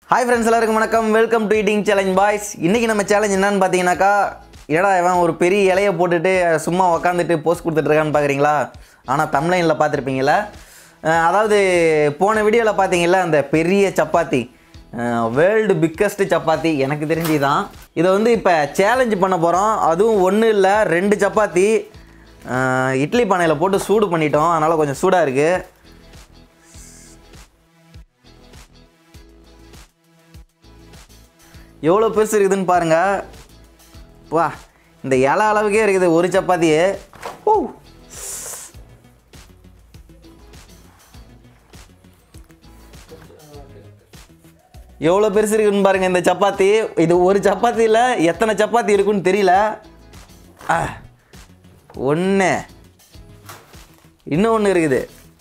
Hi friends எல்லாருக்கும் வணக்கம் welcome to eating challenge boys இன்றைக்கி நம்ம சேலஞ்ச் என்னன்னு பார்த்தீங்கன்னாக்கா ஏடா இவன் ஒரு பெரிய இலையை போட்டுட்டு சும்மா உக்காந்துட்டு போஸ்ட் கொடுத்துட்ருக்கான்னு பார்க்குறீங்களா ஆனால் தமிழ்லைனில் பார்த்துருப்பீங்களா அஹ் அதாவது போன வீடியோவில் பார்த்தீங்களா அந்த பெரிய சப்பாத்தி வேர்ல்டு பிக்கஸ்ட் சப்பாத்தி எனக்கு தெரிஞ்சு தான் இதை வந்து இப்போ சேலஞ்ச் பண்ண போகிறோம் அதுவும் ஒன்றும் இல்லை ரெண்டு சப்பாத்தி அஹ் இட்லி பானையில் போட்டு சூடு பண்ணிட்டோம் அதனால் கொஞ்சம் சூடாக இருக்குது எவ்வளோ பெருசு இருக்குதுன்னு பாருங்க வா இந்த இலை அளவுக்கே இருக்குது ஒரு சப்பாத்தியே ஓ எவ்வளோ பெருசு இருக்குன்னு பாருங்க இந்த சப்பாத்தி இது ஒரு சப்பாத்தியில் எத்தனை சப்பாத்தி இருக்குன்னு தெரியல ஒன்று இன்னும் ஒன்று இருக்குது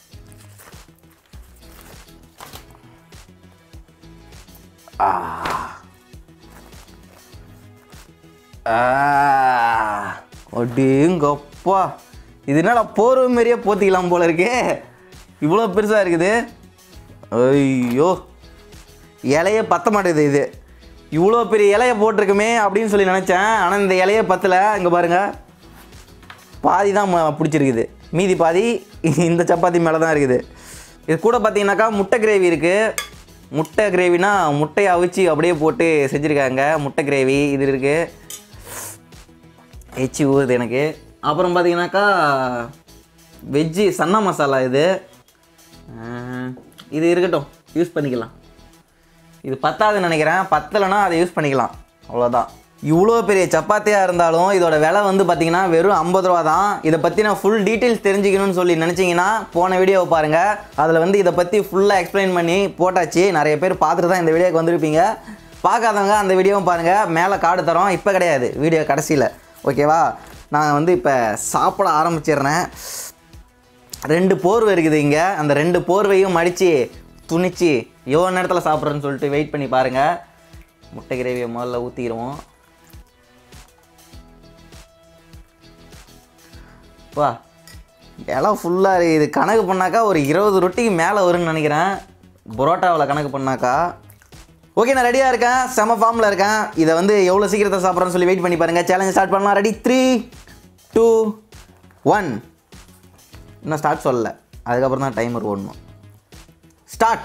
அப்படிங்கப்பா இது என்னடா போர்வை மாரியே போத்திக்கலாம் போல இருக்கே இவ்வளோ பெருசாக இருக்குது ஐயோ இலையே பத்த மாட்டேது இது இவ்வளோ பெரிய இலையை போட்டிருக்குமே அப்படின்னு சொல்லி நினச்சேன் ஆனால் இந்த இலையே பத்தலை இங்கே பாருங்கள் பாதி தான் ம- பிடிச்சிருக்குது மீதி பாதி இந்த சப்பாத்தி மேலே தான் இருக்குது இது கூட பார்த்தீங்கன்னாக்கா முட்டை கிரேவி இருக்குது முட்டை கிரேவினா முட்டையை அவிச்சு அப்படியே போட்டு செஞ்சுருக்காங்க முட்டை கிரேவி இது இருக்குது எச்சி ஊறுது எனக்கு அப்புறம் பார்த்தீங்கன்னாக்கா வெஜ்ஜி சன்னா மசாலா இது அஹ், இது இருக்கட்டும் யூஸ் பண்ணிக்கலாம் இது பத்தாதுன்னு நினைக்கிறேன் பத்தலைன்னா அதை யூஸ் பண்ணிக்கலாம் அவ்வளோதான் இவ்வளோ பெரிய சப்பாத்தியாக இருந்தாலும் இதோட விலை வந்து பார்த்தீங்கன்னா வெறும் ஐம்பது ரூபா தான் இதை பற்றி நான் ஃபுல் டீட்டெயில்ஸ் தெரிஞ்சுக்கணும்னு சொல்லி நினச்சிங்கன்னா போன வீடியோவை பாருங்கள் அதில் வந்து இதை பற்றி ஃபுல்லாக எக்ஸ்பிளைன் பண்ணி போட்டாச்சு நிறைய பேர் பார்த்துட்டு தான் இந்த வீடியோக்கு வந்திருப்பீங்க பார்க்காதவங்க அந்த வீடியோவும் பாருங்கள் மேலே கார்டு தரோம் இப்போ கிடையாது வீடியோ கடைசியில் ஓகேவா நான் வந்து இப்போ சாப்பிட ஆரம்பிச்சிடுறேன் ரெண்டு போர்வை இருக்குது இங்கே அந்த ரெண்டு போர்வையும் மடித்து துணிச்சு எவ்வளோ நேரத்தில் சாப்பிட்றேன்னு சொல்லிட்டு வெயிட் பண்ணி பாருங்கள் முட்டை கிரேவியை முதல்ல ஊற்றிடுவோம் வா இலம் ஃபுல்லாக இருக்குது கணக்கு பண்ணாக்கா ஒரு இருபது ரொட்டிக்கு மேலே வரும்னு நினைக்கிறேன் புரோட்டாவில் கணக்கு பண்ணாக்கா ஓகே நான் ரெடியாக இருக்கேன் செம ஃபார்மில் இருக்கேன் இதை வந்து எவ்வளோ சீக்கிரத்தை சாப்பிட்றேன்னு சொல்லி வெயிட் பண்ணி பாருங்கள் சேலஞ்ச் ஸ்டார்ட் பண்ணலாம் ரெடி த்ரீ டூ ஒன் இன்னும் ஸ்டார்ட் சொல்லல அதுக்கப்புறம் தான் டைமர் ஓடணும் ஸ்டார்ட்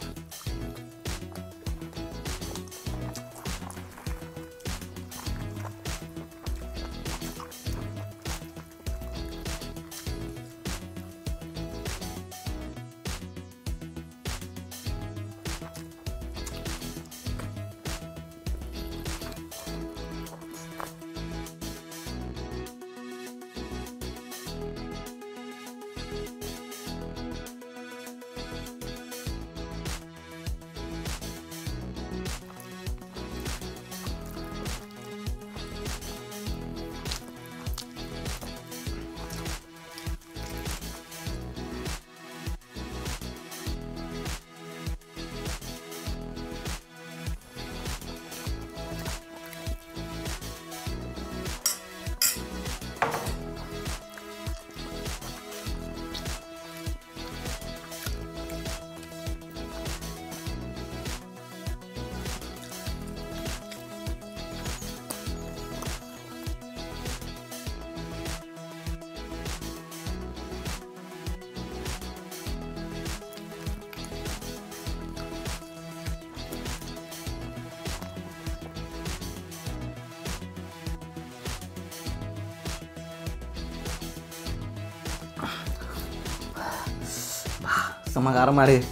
செம்ம காரமாக இருக்கு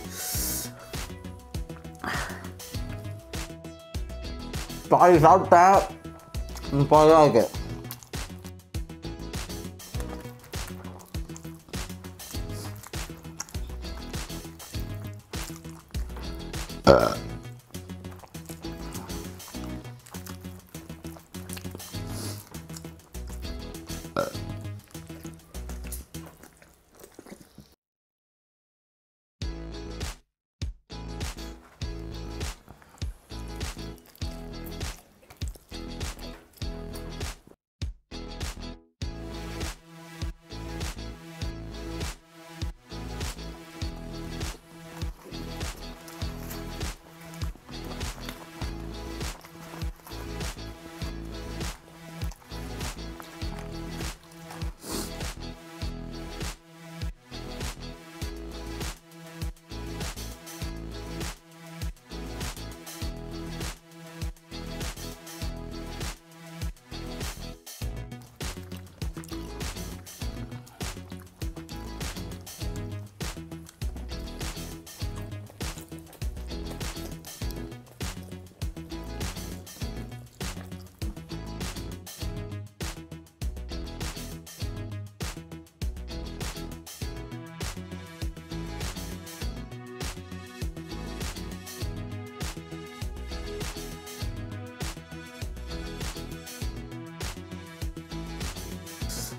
பாதி சாப்பிட்டேன் பாதி தான் இருக்கு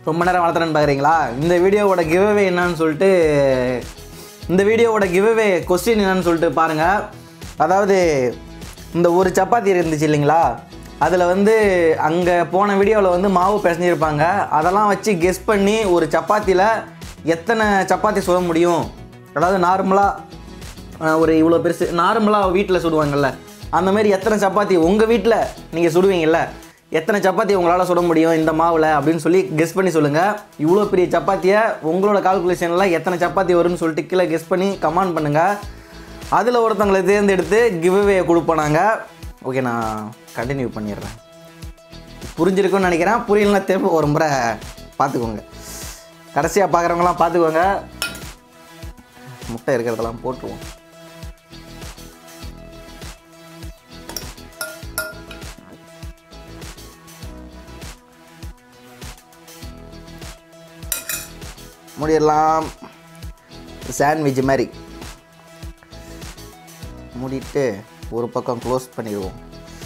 ரொம்ப நேரம் வளர்த்துறேன்னு பார்க்குறீங்களா இந்த வீடியோவோட கிவ்அவே என்னன்னு சொல்லிட்டு இந்த வீடியோவோட கிவ்அவே கொஸ்டின் என்னன்னு சொல்லிட்டு பாருங்கள் அதாவது இந்த ஒரு சப்பாத்தி இருந்துச்சு இல்லைங்களா அதில் வந்து அங்கே போன வீடியோவில் வந்து மாவு பிசைஞ்சிருப்பாங்க அதெல்லாம் வச்சு கெஸ் பண்ணி ஒரு சப்பாத்தியில் எத்தனை சப்பாத்தி சுட முடியும் அதாவது நார்மலாக ஒரு இவ்வளோ பெருசு நார்மலாக வீட்டில் சுடுவாங்கல்ல அந்த மாதிரி எத்தனை சப்பாத்தி உங்கள் வீட்டில் நீங்கள் சுடுவீங்கல்ல எத்தனை சப்பாத்தி உங்களால் சுட முடியும் இந்த மாவில் அப்படின்னு சொல்லி கெஸ் பண்ணி சொல்லுங்கள் இவ்வளோ பெரிய சப்பாத்தியை உங்களோட கால்குலேஷனில் எத்தனை சப்பாத்தி வரும்னு சொல்லிட்டு கீழே கெஸ் பண்ணி கமெண்ட் பண்ணுங்கள் அதில் ஒருத்தவங்களை தேர்ந்தெடுத்து கிவ்அவே கொடுப்போம் நாங்கள் ஓகே நான் கண்டினியூ பண்ணிடுறேன் புரிஞ்சிருக்கும்னு நினைக்கிறேன் புரியலன்னா திரும்ப ஒரு முறை பார்த்துக்கோங்க கடைசியாக பார்க்குறவங்களாம் பார்த்துக்கோங்க முட்டை இருக்கிறதெல்லாம் போட்டுருவோம் முடியலாம் சாண்ட்விச் மாதிரி மூடிட்டு ஒரு பக்கம் க்ளோஸ் பண்ணிடுவோம்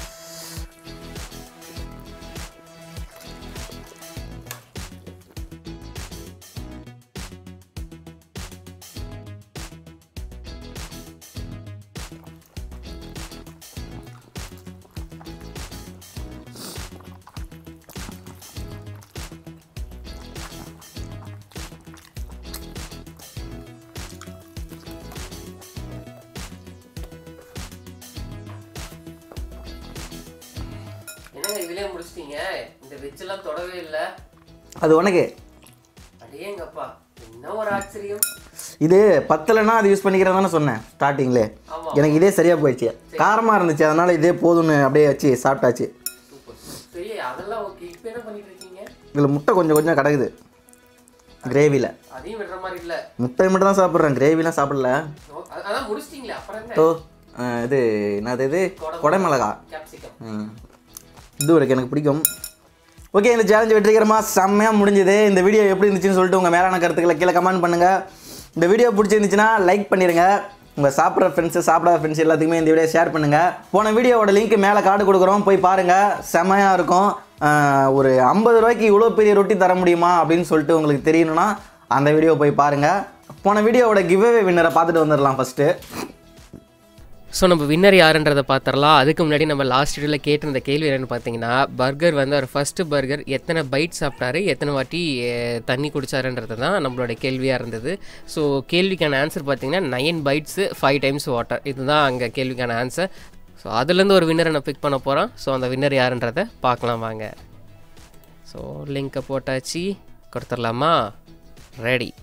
என்னங்க இதுலயே முடிச்சிட்டீங்க இந்த வெஜ்ஜெல்லாம் தொடவே இல்லை அது உனக்கு அடேங்கப்பா என்ன ஒரு ஆச்சரியம் இது பத்தலைன்னா அது யூஸ் பண்ணிக்கிறதானே சொன்னேன் ஸ்டார்டிங்லே ஆமா. எனக்கு இதே சரியாக போயிடுச்சு காரமாக இருந்துச்சு அதனால் இதே போதும்னு அப்படியே வச்சு சாப்பிட்டாச்சு சூப்பர் சரி அதெல்லாம் ஓகே இப்போ என்ன பண்ணிட்டு இருக்கீங்க இதில் முட்டை கொஞ்சம் கொஞ்சம் கிடக்குது கிரேவியில் அதையும் விடுற மாதிரி இல்ல முட்டை மட்டும் தான் சாப்பிட்றேன் கிரேவிலாம் சாப்பிடல ஓ, அ- அதான் முடிச்சிட்டீங்களே அப்புறம் என்ன ஓ அஹ் இது என்னது இது கொடைமிளகா கேப்சிகம் ம். இது இருக்கு எனக்கு பிடிக்கும் ஓகே இந்த சேலஞ்சு வெற்றிகரமாக செம்மையாக முடிஞ்சது இந்த வீடியோ எப்படி இருந்துச்சுன்னு சொல்லிட்டு உங்கள் மேலான கருத்துக்களை கீழே கமெண்ட் பண்ணுங்கள் இந்த வீடியோ பிடிச்சிருந்துச்சுன்னா லைக் பண்ணிடுங்க உங்கள் சாப்பிட்ற ஃப்ரெண்ட்ஸு சாப்பிடாத ஃப்ரெண்ட்ஸ் எல்லாத்துக்குமே இந்த வீடியோ ஷேர் பண்ணுங்கள் போன வீடியோவோட லிங்க் மேலே கார்டு கொடுக்குறோம் போய் பாருங்கள் செம்மையாக இருக்கும் ஆஹ், ஒரு ஐம்பது ரூபாய்க்கு இவ்வளோ பெரிய ரொட்டி தர முடியுமா அப்படின்னு சொல்லிட்டு உங்களுக்கு தெரியணும்னா அந்த வீடியோ போய் பாருங்கள் போன வீடியோவோட கிவ்அவே வின்னரை பார்த்துட்டு வந்துடலாம் ஃபஸ்ட்டு ஸோ நம்ம வின்னர் யாருன்றதை பார்த்துடலாம் அதுக்கு முன்னாடி நம்ம லாஸ்ட் வீடியோவில் கேட்டிருந்த கேள்வி என்னென்னு பார்த்தீங்கன்னா பர்கர் வந்து அவர் ஃபஸ்ட்டு பர்கர் எத்தனை பைட் சாப்பிட்டாரு எத்தனை வாட்டி அஹ், தண்ணி குடிச்சாருன்றது தான் நம்மளோட கேள்வியாக இருந்தது ஸோ கேள்விக்கான ஆன்சர் பார்த்தீங்கன்னா nine bites five times water இதுதான் அங்கே கேள்விக்கான ஆன்சர் ஸோ அதுலேருந்து ஒரு வின்னரை நான் பிக் பண்ண போகிறோம் ஸோ அந்த வின்னர் யாருன்றதை பார்க்கலாம் வாங்க ஸோ லிங்க்கை போட்டாச்சு கொடுத்துடலாமா ரெடி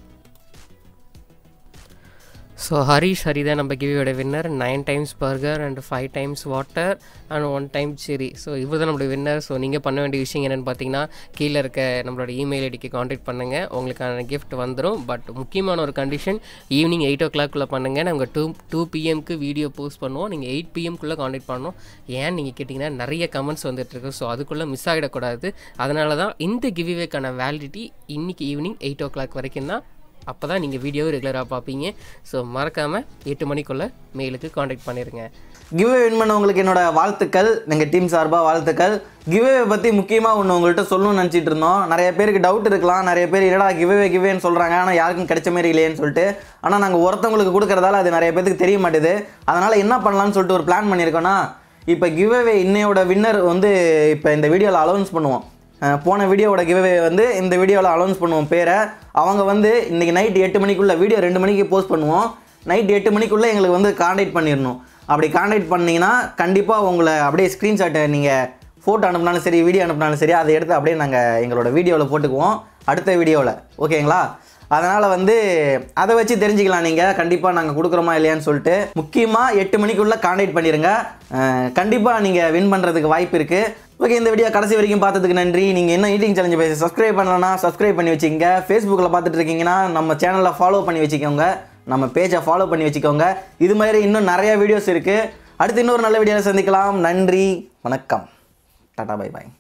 ஸோ ஹரிஷ் ஹரி தான் நம்ம கிவியோட winner nine times burger and five times water and one time சிரி ஸோ இவர் தான் நம்மளுடைய வின்னர் ஸோ நீங்கள் பண்ண வேண்டிய விஷயம் என்னென்னு பார்த்தீங்கன்னா கீழே இருக்க நம்மளோட இமெயில் ஐடிக்கு காண்டாக்ட் பண்ணுங்கள் உங்களுக்கான கிஃப்ட் வந்துடும் பட் முக்கியமான ஒரு கண்டிஷன் ஈவினிங் எயிட் ஓ கிளாக்குள்ளே பண்ணுங்கள் நாங்கள் டூ டூ பிஎம்க்கு வீடியோ போஸ்ட் பண்ணுவோம் நீங்கள் எயிட் பிஎம்குள்ளே காண்டாக்ட் பண்ணணும் ஏன் நீங்கள் கேட்டிங்கன்னா நிறைய கமெண்ட்ஸ் வந்துட்டுருக்கு ஸோ அதுக்குள்ளே மிஸ் ஆகிடக்கூடாது அதனால தான் இந்த கிவ்வேக்கான வேலிடிட்டி இன்றைக்கி ஈவினிங் எயிட் ஓ கிளாக் வரைக்கும் தான் அப்போ தான் நீங்கள் வீடியோவை ரெகுலராக பார்ப்பீங்க ஸோ மறக்காமல் எட்டு மணிக்குள்ளே மெயிலுக்கு காண்டாக்ட் பண்ணிடுங்க கிவ்வே வின் பண்ணவங்களுக்கு என்னோட வாழ்த்துக்கள் எங்கள் டீம் சார்பாக வாழ்த்துக்கள் கிவ்வே பற்றி முக்கியமாக ஒன்று உங்கள்கிட்ட சொல்லணும்னு நினச்சிட்டு இருந்தோம் நிறைய பேருக்கு டவுட் இருக்கலாம் நிறைய பேர் என்னடா கிவ்வே கிவ்வேன்னு சொல்கிறாங்க ஆனால் யாருக்கும் கிடைச்ச மாதிரி இல்லையேன்னு சொல்லிட்டு ஆனால் நாங்கள் ஒருத்தவங்களுக்கு கொடுக்கறதால அது நிறைய பேருக்கு தெரிய மாட்டேது அதனால் என்ன பண்ணலாம்னு சொல்லிட்டு ஒரு பிளான் பண்ணியிருக்கோன்னா இப்போ கிவ்வே இன்னையோட வின்னர் வந்து இப்போ இந்த வீடியோவில் அலௌன்ஸ் பண்ணுவோம் அஹ் போன வீடியோவோட கிவ்வே வந்து இந்த வீடியோவில் அலௌன்ஸ் பண்ணுவோம் பேரை அவங்க வந்து இன்றைக்கி நைட் எட்டு மணிக்குள்ளே வீடியோ ரெண்டு மணிக்கு போஸ்ட் பண்ணுவோம் நைட் எட்டு மணிக்குள்ளே எங்களுக்கு வந்து காண்டாக்ட் பண்ணிடணும் அப்படி காண்டாக்ட் பண்ணீங்கன்னா கண்டிப்பாக உங்களை அப்படியே ஸ்க்ரீன்ஷாட்டை நீங்கள் ஃபோட்டோ அனுப்புனாலும் சரி வீடியோ அனுப்புனாலும் சரி அதை எடுத்து அப்படியே நாங்கள் எங்களோட வீடியோவில் போட்டுக்குவோம் அடுத்த வீடியோவில் ஓகேங்களா அதனால் வந்து அதை வச்சு தெரிஞ்சுக்கலாம் நீங்கள் கண்டிப்பாக நாங்கள் கொடுக்குறோமா இல்லையான்னு சொல்லிட்டு முக்கியமாக எட்டு மணிக்குள்ளே காண்டாக்ட் பண்ணிடுங்க கண்டிப்பாக நீங்கள் வின் பண்ணுறதுக்கு வாய்ப்பு இருக்குது ஓகே இந்த வீடியோ கடைசி வரைக்கும் பார்த்ததுக்கு நன்றி நீங்கள் என்ன ஈட்டிங் சேலஞ்சு பேசி சப்ஸ்கிரைப் பண்ணலன்னா சப்ஸ்கிரைப் பண்ணி வச்சுக்கோங்க ஃபேஸ்புக்கில் பார்த்துட்டு இருக்கீங்கன்னா நம்ம சேனலை ஃபாலோ பண்ணி வச்சுக்கோங்க நம்ம பேஜை ஃபாலோ பண்ணி வச்சுக்கோங்க இது மாதிரி இன்னும் நிறைய வீடியோஸ் இருக்குது அடுத்து இன்னொரு நல்ல வீடியோவில் சந்திக்கலாம் நன்றி வணக்கம் டாடா பை பாய்